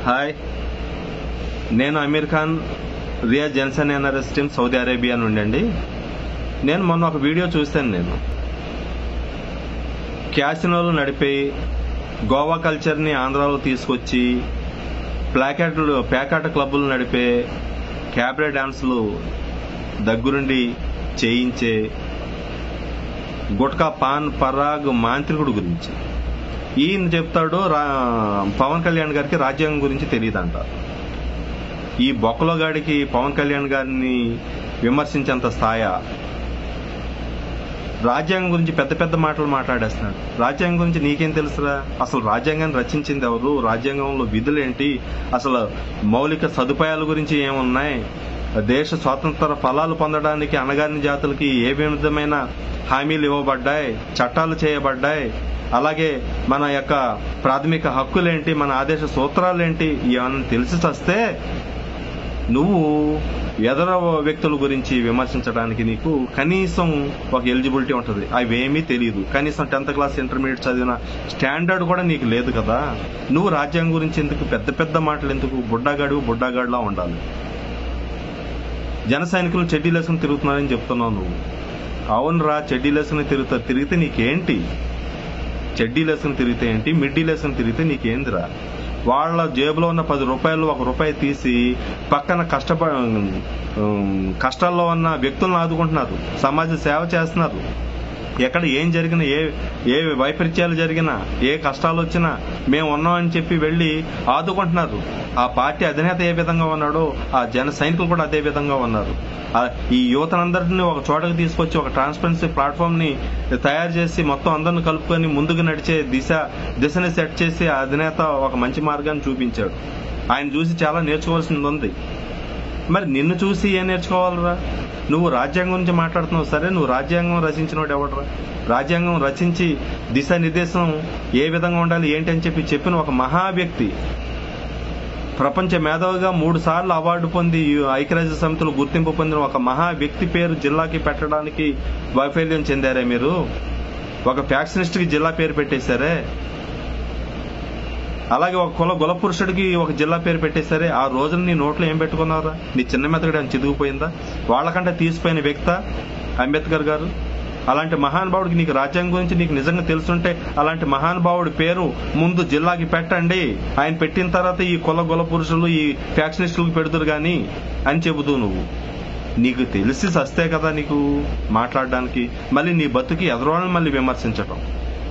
Hi నేను Aamir Khan Riya Jensen NRS team Saudi Arabia నుండి అండి నేను మొన్న ఒక వీడియో చూశాను నేను క్యాసినోలు నడిపి గోవా కల్చర్ని ఆంధ్రాలో తీసుకొచ్చి ప్లాకెట్లు ప్యాకాట క్లబ్బులు నడిపే క్యాబరే డాన్సులు దగ్గరుండి చేయించే గుట్కా పాన్ పరాగ్ మాంత్రికుడు గురించి ఈయన చెప్తాడు రా పవన్ కళ్యాణ్ గారికి రాజ్యాంగం గురించి తెలియదంట ఈ బొక్కలో గాడికి పవన్ కళ్యాణ్ గారిని విమర్శించేంత స్థాయా రాజ్యాంగం గురించి పెద్ద పెద్ద మాటలు మాట్లాడేస్తున్నాడు రాజ్యాంగం గురించి నీకేం తెలుసురా అసలు రాజ్యాంగాన్ని రచించింది ఎవరు రాజ్యాంగంలో విధులేంటి అసలు మౌలిక సదుపాయాల గురించి ఏమున్నాయి దేశ స్వాతంత్ర ఫలాలు పొందడానికి అణగారిన జాతులకి ఏ విధమైన హామీలు ఇవ్వబడ్డాయి చట్టాలు చేయబడ్డాయి అలాగే మన యొక్క ప్రాథమిక హక్కులేంటి మన ఆదేశ సూత్రాలేంటి ఇవన్నీ తెలిసి చస్తే నువ్వు ఎదర వ్యక్తుల గురించి విమర్శించడానికి నీకు కనీసం ఒక ఎలిజిబిలిటీ ఉంటుంది అవేమీ తెలియదు కనీసం టెన్త్ క్లాస్ ఇంటర్మీడియట్ చదివిన స్టాండర్డ్ కూడా నీకు లేదు కదా నువ్వు రాజ్యాంగం గురించి ఎందుకు పెద్ద పెద్ద మాటలు ఎందుకు బుడ్డాగాడు బుడ్డాగాడులా ఉండాలి జన సైనికులు చెడ్డీలు వేసుకుని తిరుగుతున్నారని చెప్తున్నావు నువ్వు అవునరా చెడ్డీలు వేసుకుని తిరుగుతా తిరిగితే నీకేంటి చెడ్డీలు వేసుకుని తిరిగితే ఏంటి మిడ్డీలు వేసుకుని తిరిగితే నీకేందిరా వాళ్ళ జేబులో ఉన్న పది రూపాయలు ఒక రూపాయి తీసి పక్కన కష్టప ఉమ్, కష్టాల్లో ఉన్న వ్యక్తులను ఆదుకుంటున్నారు సమాజ సేవ చేస్తున్నారు ఎక్కడ ఏం జరిగినా ఏ ఏ వైపరీత్యాలు జరిగినా ఏ కష్టాలు వచ్చినా మేము ఉన్నామని చెప్పి వెళ్ళి ఆదుకుంటున్నారు ఆ పార్టీ అధినేత ఏ విధంగా ఉన్నాడో ఆ జన సైనికులు కూడా అదే విధంగా ఉన్నారు ఆ ఈ యువతనందరినీ ఒక చోటకు తీసుకొచ్చి ఒక ట్రాన్స్పరెన్సీ ప్లాట్ఫామ్ ని తయారు చేసి మొత్తం అందరిని కలుపుకొని ముందుకు నడిచే దిశ దిశని సెట్ చేసి ఆ అధినేత ఒక మంచి మార్గాన్ని చూపించాడు ఆయన చూసి చాలా నేర్చుకోవాల్సింది ఉంది మరి నిన్ను చూసి ఏం నేర్చుకోవాలరా నువ్వు రాజ్యాంగం గురించి మాట్లాడుతున్నావు సరే నువ్వు రాజ్యాంగం రచించినోడు ఎవడరా రాజ్యాంగం రచించి దిశానిర్దేశం ఏ విధంగా ఉండాలి ఏంటి అని చెప్పి చెప్పిన ఒక మహా వ్యక్తి ప్రపంచ మేధావిగా మూడు సార్లు అవార్డు పొంది ఐక్యరాజ్య సమితిలో గుర్తింపు పొందిన ఒక మహా వ్యక్తి పేరు జిల్లాకి పెట్టడానికి వైఫల్యం చెందారే మీరు ఒక ఫ్యాక్షనిస్ట్ కి జిల్లా పేరు పెట్టేశారే అలాగే ఒక కుల గుల పురుషుడికి ఒక జిల్లా పేరు పెట్టేసరే ఆ రోజున నీ నోట్లో ఏం పెట్టుకున్నారా నీ చిన్న మెతగడ అని చిదిగిపోయిందా వాళ్ళకంటే తీసిపోయిన వ్యక్త అంబేద్కర్ గారు అలాంటి మహానుభావుడికి నీకు రాజ్యాంగం గురించి నీకు నిజంగా తెలుసుంటే అలాంటి మహానుభావుడి పేరు ముందు జిల్లాకి పెట్టండి ఆయన పెట్టిన తర్వాత ఈ కుల గుల పురుషులు ఈ ఫ్యాక్షనిస్టులకు పెడుతురు గాని అని చెబుతూ నువ్వు నీకు తెలిసి సస్తే కదా నీకు మాట్లాడడానికి మళ్ళీ నీ బతుకి ఎదరవాళ్ళని మళ్ళీ విమర్శించటం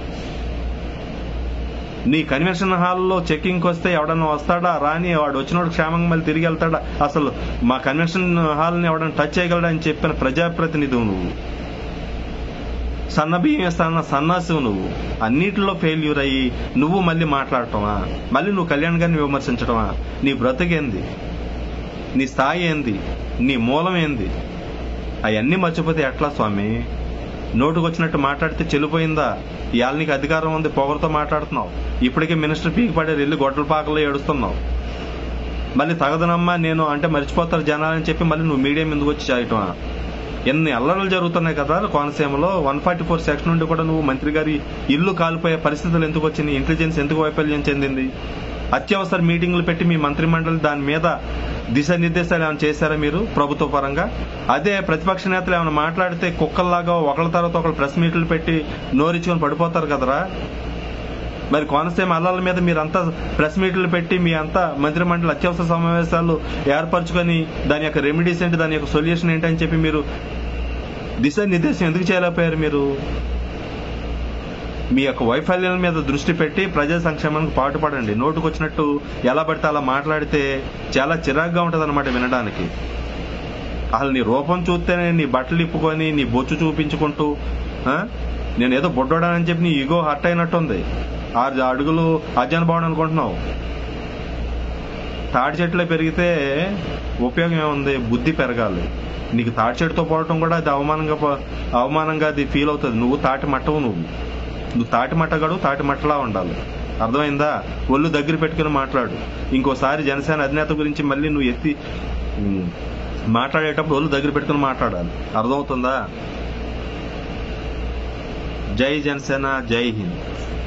నీ కన్వెన్షన్ హాల్లో చెక్కింగ్ వస్తే ఎవడన్నా వస్తాడా రాని వాడు వచ్చినోడు క్షేమంగా మళ్ళీ తిరిగి వెళ్తాడా అసలు మా కన్వెన్షన్ హాల్ని ఎవడన్నా టచ్ చేయగలడా అని చెప్పిన ప్రజాప్రతినిధి నువ్వు సన్న బియ్యం ఇస్తానన్న సన్నాసి నువ్వు అన్నిటిలో ఫెయిల్యూర్ అయ్యి నువ్వు మళ్ళీ మాట్లాడటమా మళ్ళీ నువ్వు కళ్యాణ్ గారిని విమర్శించటమా నీ బ్రతుకేంది నీ స్థాయి ఏంది నీ మూలం ఏంది అవన్నీ మర్చిపోతే ఎట్లా స్వామి నోటుకొచ్చినట్టు మాట్లాడితే చెల్లిపోయిందా ఇవాళ నీకు అధికారం ఉంది పొగరుతో మాట్లాడుతున్నావు ఇప్పటికే మినిస్టర్ పీకి పడేది వెళ్ళి గొడ్డల పాకలో ఏడుస్తున్నావు మళ్ళీ తగదనమ్మా నేను అంటే మర్చిపోతారు జనాలని చెప్పి మళ్ళీ నువ్వు మీడియా ముందుకు వచ్చి చేయటమా ఎన్ని అల్లర్లు జరుగుతున్నాయి కదా కోనసీమలో వన్ ఫార్టీ ఫోర్ సెక్షన్ నుండి కూడా నువ్వు మంత్రి గారి ఇల్లు కాలిపోయే పరిస్థితులు ఎందుకు వచ్చినాయి ఇంటెలిజెన్స్ ఎందుకు వైఫల్యం చెందింది అత్యవసర మీటింగ్లు పెట్టి మీ మంత్రి మండలి దాని మీద దిశానిర్దేశాలు ఏమైనా చేశారా మీరు ప్రభుత్వ పరంగా అదే ప్రతిపక్ష నేతలు ఏమైనా మాట్లాడితే కుక్కల్లాగా ఒకళ్ళ తర్వాత ఒకళ్ళు ప్రెస్ మీట్లు పెట్టి నోరిచ్చుకొని పడిపోతారు కదరా మరి కోనసీమ అల్లాల మీద మీరంతా ప్రెస్ మీట్లు పెట్టి మీ అంతా మంత్రి మండలి అత్యవసర సమావేశాలు ఏర్పరచుకొని దాని యొక్క రెమెడీస్ ఏంటి దాని యొక్క సొల్యూషన్ ఏంటి అని చెప్పి మీరు దిశానిర్దేశం ఎందుకు చేయలేకపోయారు మీరు మీ యొక్క వైఫల్యాల మీద దృష్టి పెట్టి ప్రజా సంక్షేమానికి పాటుపడండి నోటుకొచ్చినట్టు ఎలా పడితే అలా మాట్లాడితే చాలా చిరాగ్గా ఉంటుంది అనమాట వినడానికి అసలు నీ రూపం చూస్తేనే నీ బట్టలు ఇప్పుకొని నీ బొచ్చు చూపించుకుంటూ ఆ? నేను ఏదో బొడ్డోడానని చెప్పి నీ ఈగో హర్ట్ అయినట్టుంది ఆరు అడుగులు అజ్జన బాగుండు అనుకుంటున్నావు తాడి చెట్లే పెరిగితే ఉపయోగం ఏముంది బుద్ధి పెరగాలి నీకు తాటి చెట్టుతో పోవటం కూడా అది అవమానంగా పో- అవమానంగా అది ఫీల్ అవుతుంది నువ్వు తాటి మట్టవు నువ్వు నువ్వు తాటి మట్టగాడు తాటి మట్టలా ఉండాలి అర్థమైందా ఒళ్ళు దగ్గర పెట్టుకుని మాట్లాడు ఇంకోసారి జనసేన అధినేత గురించి మళ్ళీ నువ్వు ఎత్తి ఉమ్, మాట్లాడేటప్పుడు ఒళ్ళు దగ్గర పెట్టుకుని మాట్లాడాలి అర్థమవుతుందా జై జనసేన జై హింద్